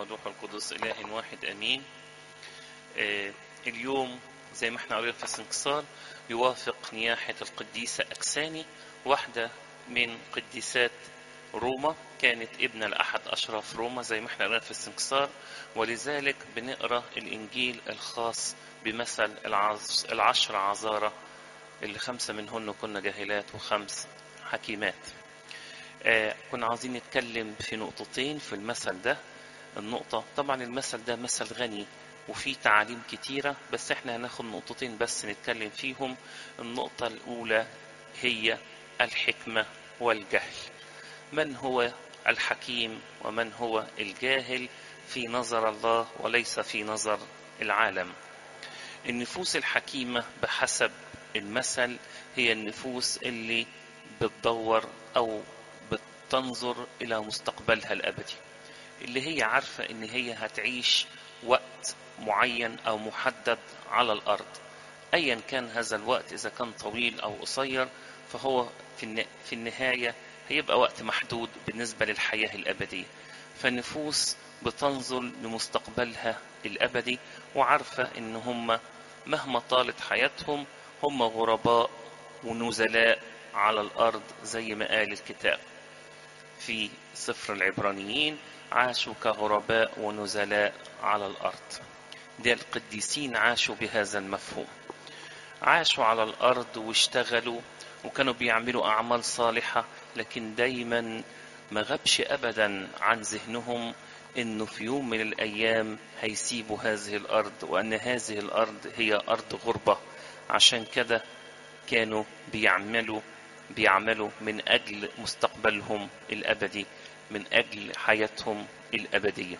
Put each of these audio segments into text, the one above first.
والروح القدس إله واحد أمين آه اليوم زي ما احنا قرينا في السنكسار يوافق نياحة القديسة أكساني واحدة من قديسات روما كانت ابنة لأحد أشراف روما زي ما احنا قرينا في السنكسار ولذلك بنقرأ الإنجيل الخاص بمثل العز- العشر عذارى اللي خمسة منهن كنا جاهلات وخمس حكيمات آه كنا عاوزين نتكلم في نقطتين في المثل ده النقطة طبعا المثل ده مثل غني وفيه تعاليم كتيرة بس احنا هناخد نقطتين بس نتكلم فيهم النقطة الأولى هي الحكمة والجهل من هو الحكيم ومن هو الجاهل في نظر الله وليس في نظر العالم النفوس الحكيمة بحسب المثل هي النفوس اللي بتدور أو بتنظر إلى مستقبلها الأبدي اللي هي عارفة إن هي هتعيش وقت معين أو محدد على الأرض أيا كان هذا الوقت إذا كان طويل أو قصير فهو في الن- في النهاية هيبقى وقت محدود بالنسبة للحياة الأبدية فالنفوس بتنظر لمستقبلها الأبدي وعارفة إن هم مهما طالت حياتهم هم غرباء ونزلاء على الأرض زي ما قال الكتاب في سفر العبرانيين عاشوا كغرباء ونزلاء على الأرض ده القديسين عاشوا بهذا المفهوم عاشوا على الأرض واشتغلوا وكانوا بيعملوا أعمال صالحة لكن دايما ما غابش أبدا عن ذهنهم إنه في يوم من الأيام هيسيبوا هذه الأرض وأن هذه الأرض هي أرض غربة عشان كده كانوا بيعملوا بيعملوا من أجل مستقبلهم الأبدي من أجل حياتهم الأبدية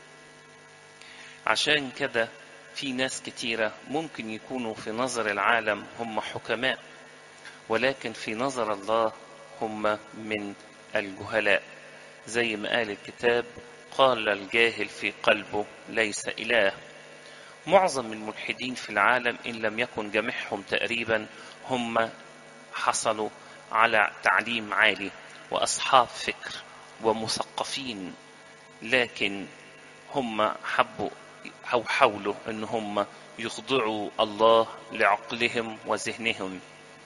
عشان كده في ناس كتيرة ممكن يكونوا في نظر العالم هم حكماء ولكن في نظر الله هم من الجهلاء زي ما قال الكتاب قال الجاهل في قلبه ليس إله معظم الملحدين في العالم إن لم يكن جميعهم تقريبا هم حصلوا على تعليم عالي وأصحاب فكر ومثقفين لكن هم حبوا أو حاولوا أن هم يخضعوا الله لعقلهم وذهنهم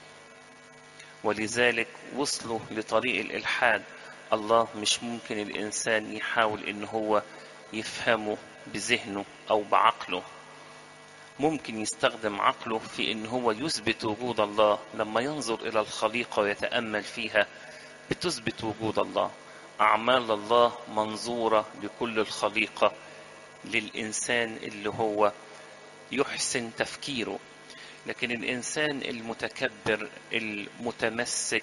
ولذلك وصلوا لطريق الإلحاد الله مش ممكن الإنسان يحاول أن هو يفهمه بذهنه أو بعقله ممكن يستخدم عقله في أن هو يثبت وجود الله لما ينظر إلى الخليقة ويتأمل فيها بتثبت وجود الله أعمال الله منظورة لكل الخليقة للإنسان اللي هو يحسن تفكيره لكن الإنسان المتكبر المتمسك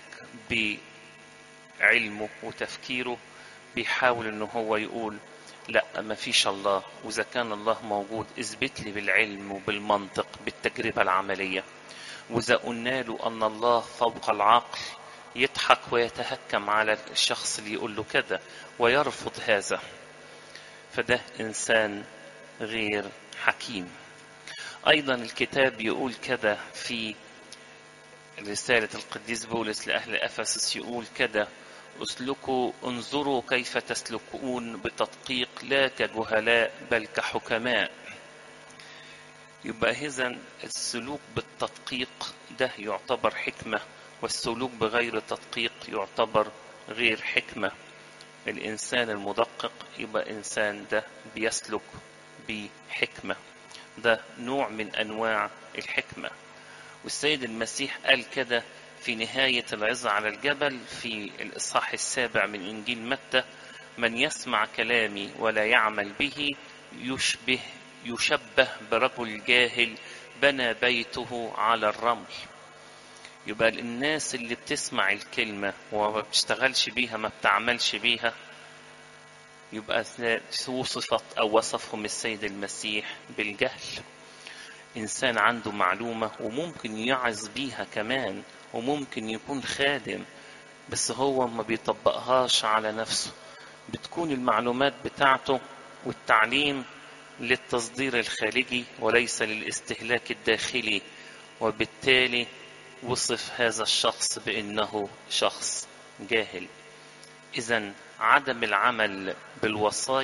بعلمه وتفكيره بيحاول إن هو يقول لا ما فيش الله وإذا كان الله موجود اثبت لي بالعلم وبالمنطق بالتجربة العملية وإذا قلنا له أن الله فوق العقل يضحك ويتهكم على الشخص اللي يقول له كده ويرفض هذا فده إنسان غير حكيم أيضا الكتاب يقول كده في رسالة القديس بولس لأهل أفسس يقول كده اسلكوا انظروا كيف تسلكون بتدقيق لا كجهلاء بل كحكماء يبقى إذا السلوك بالتدقيق ده يعتبر حكمة والسلوك بغير تدقيق يعتبر غير حكمة الإنسان المدقق يبقى إنسان ده بيسلك بحكمة ده نوع من أنواع الحكمة والسيد المسيح قال كده في نهاية العظة على الجبل في الإصحاح السابع من إنجيل متى من يسمع كلامي ولا يعمل به يشبه يشبه برجل جاهل بنى بيته على الرمل يبقى الناس اللي بتسمع الكلمة وما بتشتغلش بيها ما بتعملش بيها يبقى وصفت أو وصفهم السيد المسيح بالجهل إنسان عنده معلومة وممكن يعظ بيها كمان وممكن يكون خادم بس هو ما بيطبقهاش على نفسه بتكون المعلومات بتاعته والتعليم للتصدير الخارجي وليس للاستهلاك الداخلي وبالتالي وصف هذا الشخص بأنه شخص جاهل إذا عدم العمل بالوصايا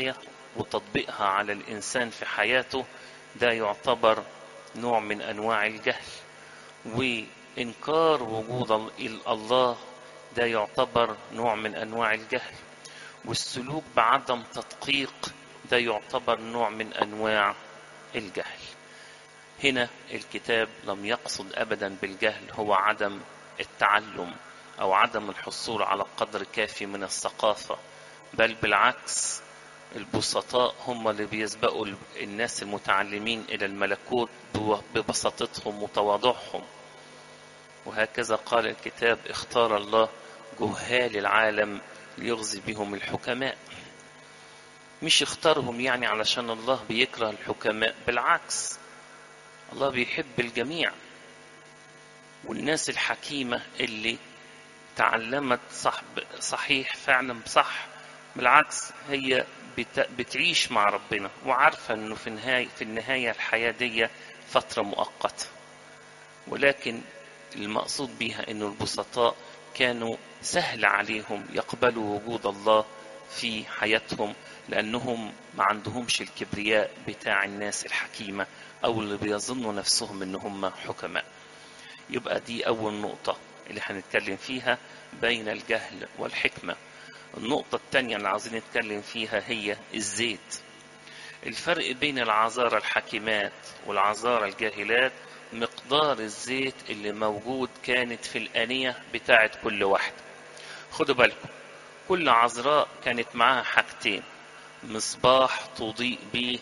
وتطبيقها على الإنسان في حياته ده يعتبر نوع من أنواع الجهل وإنكار وجود ال- الله ده يعتبر نوع من أنواع الجهل والسلوك بعدم تدقيق ده يعتبر نوع من أنواع الجهل هنا الكتاب لم يقصد أبدا بالجهل هو عدم التعلم أو عدم الحصول على قدر كافي من الثقافة بل بالعكس البسطاء هم اللي بيسبقوا الناس المتعلمين إلى الملكوت ببساطتهم وتواضعهم وهكذا قال الكتاب اختار الله جهال العالم ليغزي بهم الحكماء مش اختارهم يعني علشان الله بيكره الحكماء بالعكس الله بيحب الجميع والناس الحكيمة اللي تعلمت صح صحيح فعلا صح بالعكس هي بت- بتعيش مع ربنا وعارفة انه في النهاية في النهاية الحياة دي فترة مؤقتة ولكن المقصود بها انه البسطاء كانوا سهل عليهم يقبلوا وجود الله في حياتهم لانهم ما عندهمش الكبرياء بتاع الناس الحكيمة او اللي بيظنوا نفسهم ان هم حكماء يبقى دي اول نقطة اللي هنتكلم فيها بين الجهل والحكمة النقطة الثانية اللي عاوزين نتكلم فيها هي الزيت الفرق بين العذارى الحكيمات والعذارى الجاهلات مقدار الزيت اللي موجود كانت في الآنية بتاعت كل واحد خدوا بالكم كل عذراء كانت معاها حاجتين مصباح تضيء بيه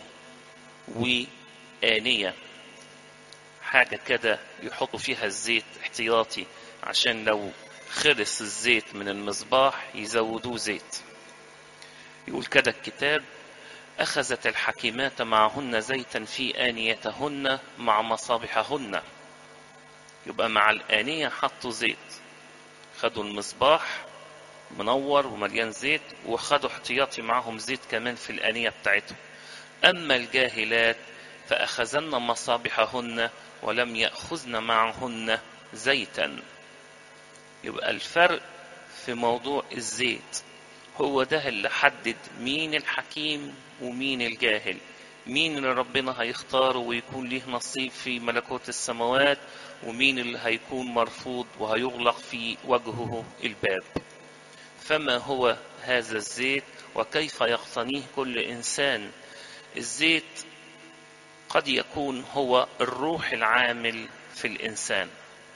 وآنية حاجة كده يحطوا فيها الزيت احتياطي عشان لو خلص الزيت من المصباح يزودوه زيت يقول كده الكتاب أخذت الحكيمات معهن زيتا في آنيتهن مع مصابيحهن يبقى مع الآنية حطوا زيت خدوا المصباح منور ومليان زيت وخدوا احتياطي معهم زيت كمان في الآنية بتاعتهم أما الجاهلات فأخذن مصابيحهن ولم يأخذن معهن زيتا يبقى الفرق في موضوع الزيت هو ده اللي حدد مين الحكيم ومين الجاهل مين اللي ربنا هيختاره ويكون ليه نصيب في ملكوت السماوات ومين اللي هيكون مرفوض وهيغلق في وجهه الباب فما هو هذا الزيت وكيف يقتنيه كل انسان الزيت قد يكون هو الروح العامل في الانسان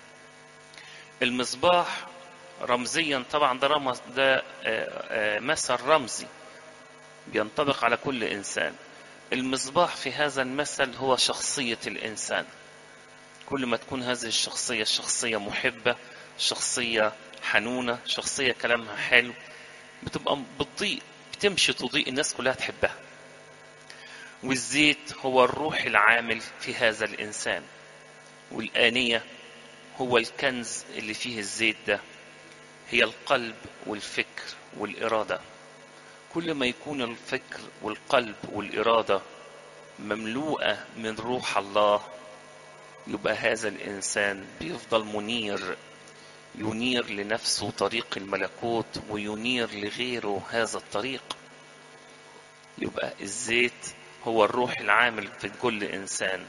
المصباح رمزيا طبعا ده رمز ده مثل رمزي بينطبق على كل انسان المصباح في هذا المثل هو شخصية الانسان كل ما تكون هذه الشخصية شخصية محبة شخصية حنونة شخصية كلامها حلو بتبقى بتضيء بتمشي تضيء الناس كلها تحبها والزيت هو الروح العامل في هذا الإنسان والآنية هو الكنز اللي فيه الزيت ده هي القلب والفكر والإرادة كل ما يكون الفكر والقلب والإرادة مملوءة من روح الله يبقى هذا الإنسان بيفضل منير ينير لنفسه طريق الملكوت وينير لغيره هذا الطريق يبقى الزيت هو الروح العامل في كل إنسان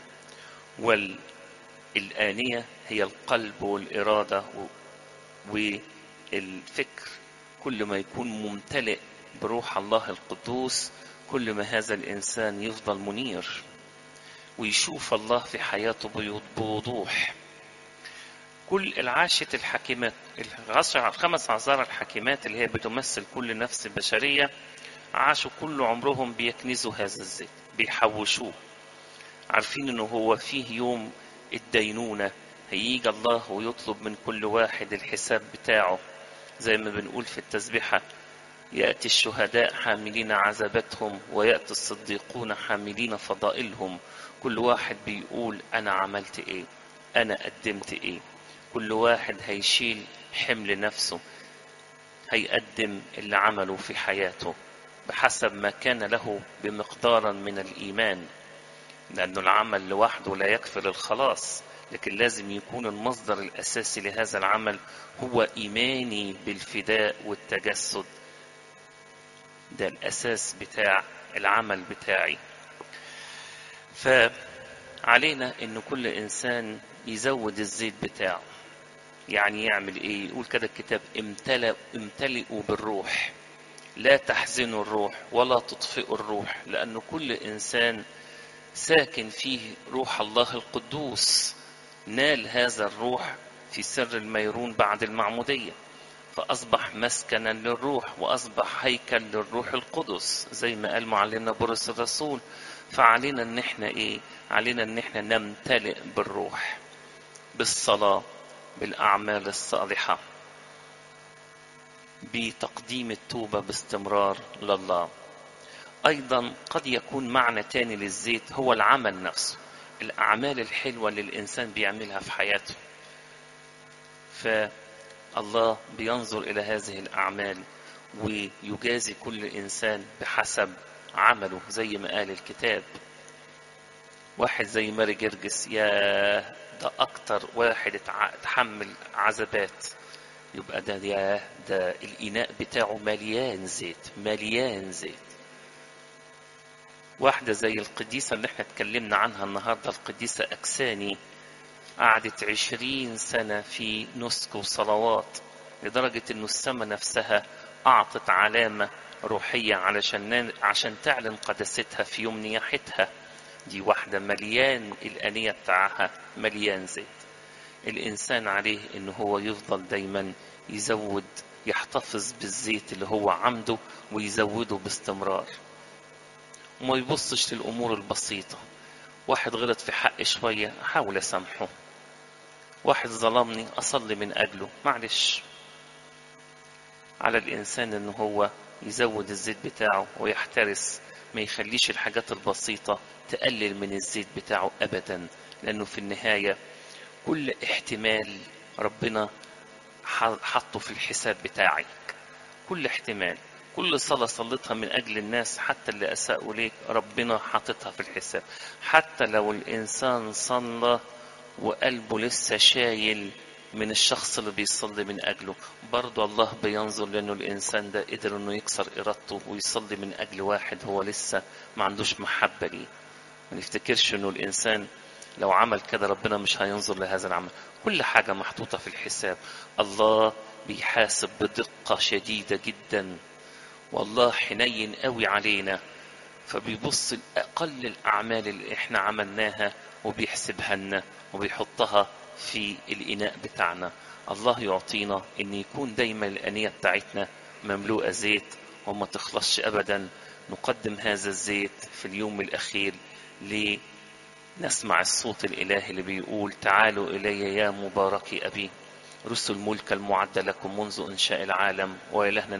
والآنية هي القلب والإرادة والفكر كل ما يكون ممتلئ بروح الله القدوس كل ما هذا الإنسان يفضل منير ويشوف الله في حياته بوضوح كل العاشة الحكيمات الخمس عذارى الحكيمات اللي هي بتمثل كل نفس بشرية عاشوا كل عمرهم بيكنزوا هذا الزيت بيحوشوه عارفين انه هو فيه يوم الدينونة هيجي الله ويطلب من كل واحد الحساب بتاعه زي ما بنقول في التسبيحة يأتي الشهداء حاملين عذابتهم ويأتي الصديقون حاملين فضائلهم كل واحد بيقول أنا عملت إيه أنا قدمت إيه كل واحد هيشيل حمل نفسه هيقدم اللي عمله في حياته بحسب ما كان له بمقدارا من الإيمان لأنه العمل لوحده لا يكفي للخلاص لكن لازم يكون المصدر الأساسي لهذا العمل هو إيماني بالفداء والتجسد ده الأساس بتاع العمل بتاعي فعلينا ان كل انسان يزود الزيت بتاعه يعني يعمل ايه يقول كده الكتاب امتلأ امتلئوا بالروح لا تحزنوا الروح ولا تطفئوا الروح لأن كل إنسان ساكن فيه روح الله القدوس نال هذا الروح في سر الميرون بعد المعمودية فأصبح مسكنا للروح وأصبح هيكل للروح القدس زي ما قال معلمنا بولس الرسول فعلينا ان احنا ايه علينا ان احنا نمتلئ بالروح بالصلاة بالأعمال الصالحة بتقديم التوبة باستمرار لله أيضا قد يكون معنى تاني للزيت هو العمل نفسه الأعمال الحلوة اللي الإنسان بيعملها في حياته فالله بينظر إلى هذه الأعمال ويجازي كل إنسان بحسب عمله زي ما قال الكتاب واحد زي ماري جرجس يا ده أكتر واحد اتحمل عذابات يبقى ده ده, ده الإناء بتاعه مليان زيت مليان زيت واحدة زي القديسة اللي احنا اتكلمنا عنها النهاردة القديسة أكساني قعدت عشرين سنة في نسك وصلوات لدرجة انه السماء نفسها أعطت علامة روحية علشان عشان تعلن قداستها في يوم نياحتها دي واحدة مليان الأنية بتاعها مليان زيت الإنسان عليه إن هو يفضل دايما يزود يحتفظ بالزيت اللي هو عمده ويزوده باستمرار وما يبصش للأمور البسيطة واحد غلط في حق شوية أحاول أسامحه واحد ظلمني أصلي من أجله معلش على الإنسان إن هو يزود الزيت بتاعه ويحترس ما يخليش الحاجات البسيطة تقلل من الزيت بتاعه أبدا لأنه في النهاية كل احتمال ربنا حطه في الحساب بتاعك كل احتمال كل صلاة صليتها من أجل الناس حتى اللي أساءوا ليك ربنا حاططها في الحساب حتى لو الإنسان صلى وقلبه لسه شايل من الشخص اللي بيصلي من أجله برضه الله بينظر لأنه الإنسان ده قدر أنه يكسر إرادته ويصلي من أجل واحد هو لسه ما عندوش محبة ليه ما نفتكرش أنه الإنسان لو عمل كده ربنا مش هينظر لهذا العمل كل حاجة محطوطة في الحساب الله بيحاسب بدقة شديدة جدا والله حنين قوي علينا فبيبص لأقل الأعمال اللي احنا عملناها وبيحسبها لنا وبيحطها في الإناء بتاعنا الله يعطينا ان يكون دايما الأنية بتاعتنا مملوءة زيت وما تخلصش أبدا نقدم هذا الزيت في اليوم الأخير لنسمع الصوت الإلهي اللي بيقول تعالوا إلي يا مباركي أبي رسل ملك المعد لكم منذ إنشاء العالم وإلهنا